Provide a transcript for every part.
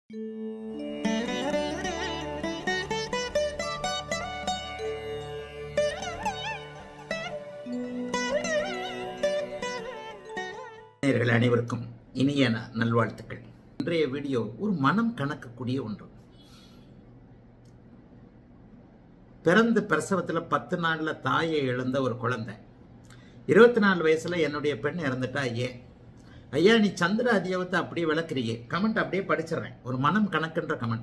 நேயர்கள் அனைவருக்கும் இனிய ந- நல்வாழ்த்துக்கள் இன்றைய வீடியோ ஒரு மனம் கணக்கக்கூடிய ஒன்று பிறந்த பிரசவத்தில் பத்து நாளில் தாயை இழந்த ஒரு குழந்தை இருபத்தி நாலு வயசுல என்னுடைய பெண் இறந்துட்டா ஏன் ஐயா நீ சந்திர அதியோகத்தை அப்படியே விளக்குறியே கமெண்ட் அப்படியே படிச்சிடுறேன் ஒரு மனம் கணக்குன்ற கமெண்ட்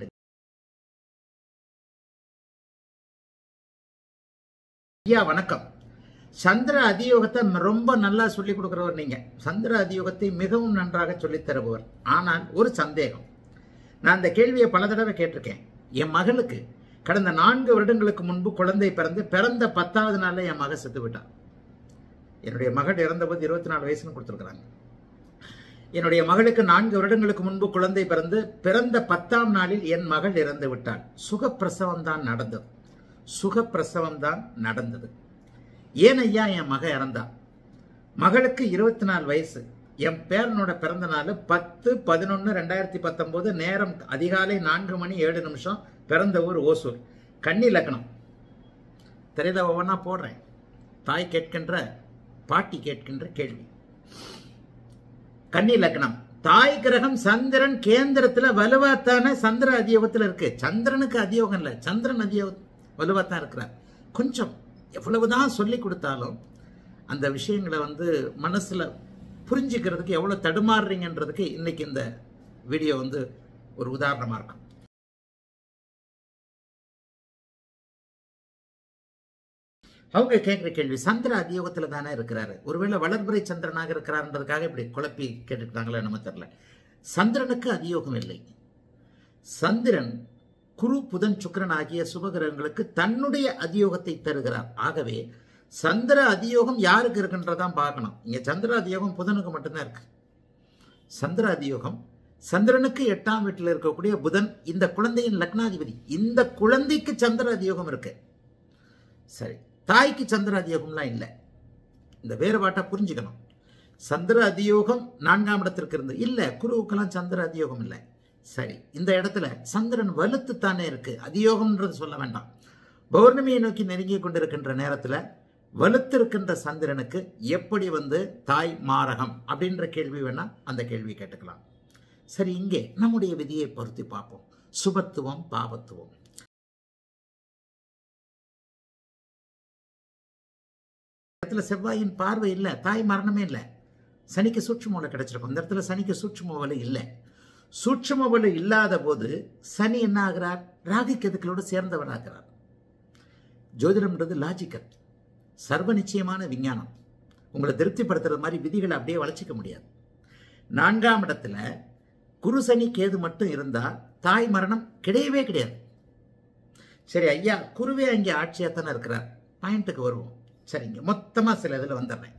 ஐயா வணக்கம் சந்திர அதியோகத்தை ம- ரொம்ப நல்லா சொல்லி கொடுக்கிறவர் நீங்க சந்திர அதியோகத்தை மிகவும் நன்றாக சொல்லித் தருபவர் ஆனால் ஒரு சந்தேகம் நான் இந்த கேள்வியை பல தடவை கேட்டிருக்கேன் என் மகளுக்கு கடந்த நான்கு வருடங்களுக்கு முன்பு குழந்தை பிறந்து பிறந்த பத்தாவது நாள்ல என் மக செத்து விட்டான் என்னுடைய மகள் இறந்தபோது இருபத்தி நாலு வயசுன்னு கொடுத்துருக்குறாங்க என்னுடைய மகளுக்கு நான்கு வருடங்களுக்கு முன்பு குழந்தை பிறந்து பிறந்த பத்தாம் நாளில் என் மகள் இறந்து விட்டாள் சுகப்பிரசவம் தான் நடந்தது சுகப்பிரசவம் தான் நடந்தது ஏன் ஐயா என் மக இறந்தா மகளுக்கு இருபத்தி நாலு வயசு என் பேரனோட பிறந்த நாள் பத்து பதினொன்று ரெண்டாயிரத்தி பத்தொம்போது நேரம் அதிகாலை நான்கு மணி ஏழு நிமிஷம் பிறந்த ஊர் ஓசூர் கன்னி லக்னம் தெரியுதா ஒவ்வொன்றா போடுறேன் தாய் கேட்கின்ற பாட்டி கேட்கின்ற கேள்வி கன்னி லக்னம் தாய் கிரகம் சந்திரன் கேந்திரத்துல வலுவாத்தான சந்திர அதியோகத்துல இருக்கு சந்திரனுக்கு அதியோகம் இல்ல சந்திரன் அதியோகம் வலுவாத்தான் இருக்கிறார் கொஞ்சம் எவ்வளவுதான் சொல்லி கொடுத்தாலும் அந்த விஷயங்களை வந்து மனசுல புரிஞ்சுக்கிறதுக்கு எவ்வளவு தடுமாறுறீங்கன்றதுக்கு இன்னைக்கு இந்த வீடியோ வந்து ஒரு உதாரணமா இருக்கும் அவங்க கேட்குற கேள்வி சந்திர அதியோகத்துல தானே இருக்கிறாரு ஒருவேளை வளர்பிறை சந்திரனாக இருக்கிறாருன்றதுக்காக இப்படி குழப்பி கேட்டுட்டாங்களோ நம்ம தெரியல சந்திரனுக்கு அதியோகம் இல்லை சந்திரன் குரு புதன் சுக்கிரன் ஆகிய சுபகிரகங்களுக்கு தன்னுடைய அதியோகத்தை தருகிறார் ஆகவே சந்திர அதியோகம் யாருக்கு இருக்குன்றதான் பார்க்கணும் இங்க சந்திர அதியோகம் புதனுக்கு மட்டும்தான் இருக்கு சந்திர அதியோகம் சந்திரனுக்கு எட்டாம் வீட்டில் இருக்கக்கூடிய புதன் இந்த குழந்தையின் லக்னாதிபதி இந்த குழந்தைக்கு சந்திர அதியோகம் இருக்கு சரி தாய்க்கு சந்திர அதியோகம்லாம் இல்லை இந்த வேறுபாட்டை புரிஞ்சுக்கணும் சந்திர அதியோகம் நான்காம் இடத்திற்கு இருந்து இல்லை குருவுக்கெல்லாம் சந்திர அதியோகம் இல்லை சரி இந்த இடத்துல சந்திரன் வலுத்துத்தானே இருக்கு அதியோகம்ன்றது சொல்ல வேண்டாம் பௌர்ணமியை நோக்கி நெருங்கி கொண்டிருக்கின்ற நேரத்தில் வலுத்திருக்கின்ற சந்திரனுக்கு எப்படி வந்து தாய் மாரகம் அப்படின்ற கேள்வி வேணா அந்த கேள்வி கேட்டுக்கலாம் சரி இங்கே நம்முடைய விதியை பொருத்தி பார்ப்போம் சுபத்துவம் பாபத்துவம் இடத்துல செவ்வாயின் பார்வை இல்லை தாய் மரணமே இல்லை சனிக்கு சூட்சுமோல கிடைச்சிருக்கும் இந்த இடத்துல சனிக்கு சூட்சுமோவலை இல்லை சூட்சுமோவலை இல்லாத போது சனி என்ன ஆகிறார் ராகு கேதுக்களோடு சேர்ந்தவராகிறார் ஜோதிடம்ன்றது லாஜிக்கல் சர்வ நிச்சயமான விஞ்ஞானம் உங்களை திருப்திப்படுத்துறது மாதிரி விதிகளை அப்படியே வளர்ச்சிக்க முடியாது நான்காம் இடத்துல குரு சனி கேது மட்டும் இருந்தா தாய் மரணம் கிடையவே கிடையாது சரி ஐயா குருவே அங்கே ஆட்சியாக தானே இருக்கிறார் பாயிண்ட்டுக்கு வருவோம் சரிங்க மொத்தமா சில இதில் வந்துடுறேன்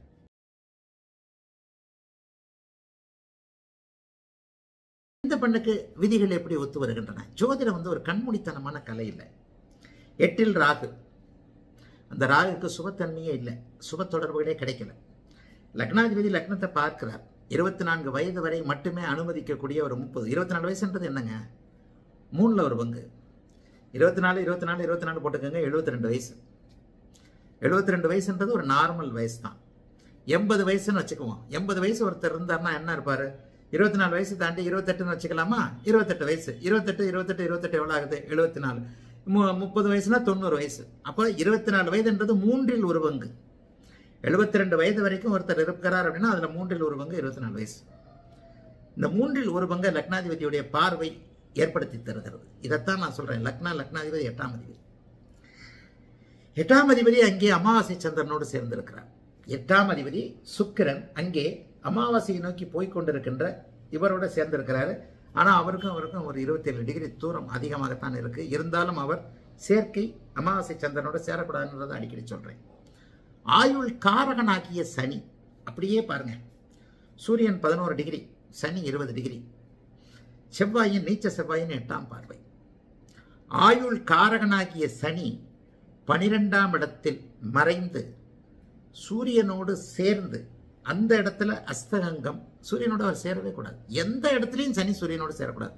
இந்த பண்ணுக்கு விதிகள் எப்படி ஒத்து வருகின்றன ஜோதிடம் வந்து ஒரு கண்மூடித்தனமான கலை இல்லை எட்டில் ராகு அந்த ராகுக்கு சுபத்தன்மையே இல்லை சுப தொடர்புகளே கிடைக்கல லக்னாதிபதி லக்னத்தை பார்க்கிறார் இருபத்தி நான்கு வயது வரை மட்டுமே அனுமதிக்கக்கூடிய ஒரு முப்பது இருபத்தி நாலு வயசுன்றது என்னங்க மூணுல ஒரு பங்கு இருபத்தி நாலு இருபத்தி நாலு இருபத்தி நாலு போட்டுக்கோங்க எழுபத்தி ரெண்டு வயசு எழுபத்தி ரெண்டு வயசுன்றது ஒரு நார்மல் வயசு தான் எண்பது வயசுன்னு வச்சுக்குவோம் எண்பது வயசு ஒருத்தர் இருந்தாருன்னா என்ன இருப்பாரு இருபத்தி நாலு வயசு தாண்டி இருபத்தெட்டுன்னு வச்சுக்கலாமா இருபத்தெட்டு வயசு இருபத்தெட்டு இருபத்தெட்டு இருபத்தெட்டு எவ்வளோ ஆகுது எழுபத்தி நாலு மு- முப்பது வயசுனா தொண்ணூறு வயசு அப்போ இருபத்தி நாலு வயதுன்றது மூன்றில் ஒரு பங்கு எழுபத்தி ரெண்டு வயது வரைக்கும் ஒருத்தர் இருக்கிறார் அப்படின்னா அதில் மூன்றில் ஒரு பங்கு இருபத்தி நாலு வயசு இந்த மூன்றில் ஒரு பங்கு லக்னாதிபதியுடைய பார்வை ஏற்படுத்தி தருகிறது இதைத்தான் நான் சொல்றேன் லக்னா லக்னாதிபதி எட்டாம் அதிபதி எட்டாம் அதிபதி அங்கே அமாவாசை சந்திரனோடு சேர்ந்திருக்கிறார் எட்டாம் அதிபதி சுக்கிரன் அங்கே அமாவாசையை நோக்கி போய்க் கொண்டிருக்கின்ற இவரோட சேர்ந்திருக்கிறாரு ஆனா அவருக்கும் அவருக்கும் ஒரு 27 டிகிரி தூரம் அதிகமாகத்தான் இருக்கு இருந்தாலும் அவர் சேர்க்கை அமாவாசை சந்திரனோட சேரக்கூடாதுன்றதை அடிக்கடி சொல்றேன் ஆயுள் காரகனாகிய சனி அப்படியே பாருங்க சூரியன் பதினோரு டிகிரி சனி இருபது டிகிரி செவ்வாயின் நீச்ச செவ்வாயின் எட்டாம் பார்வை ஆயுள் காரகனாகிய சனி பனிரெண்டாம் இடத்தில் மறைந்து சூரியனோடு சேர்ந்து அந்த இடத்துல அஸ்தகங்கம் சூரியனோட அவர் சேரவே கூடாது எந்த இடத்துலையும் சனி சூரியனோடு சேரக்கூடாது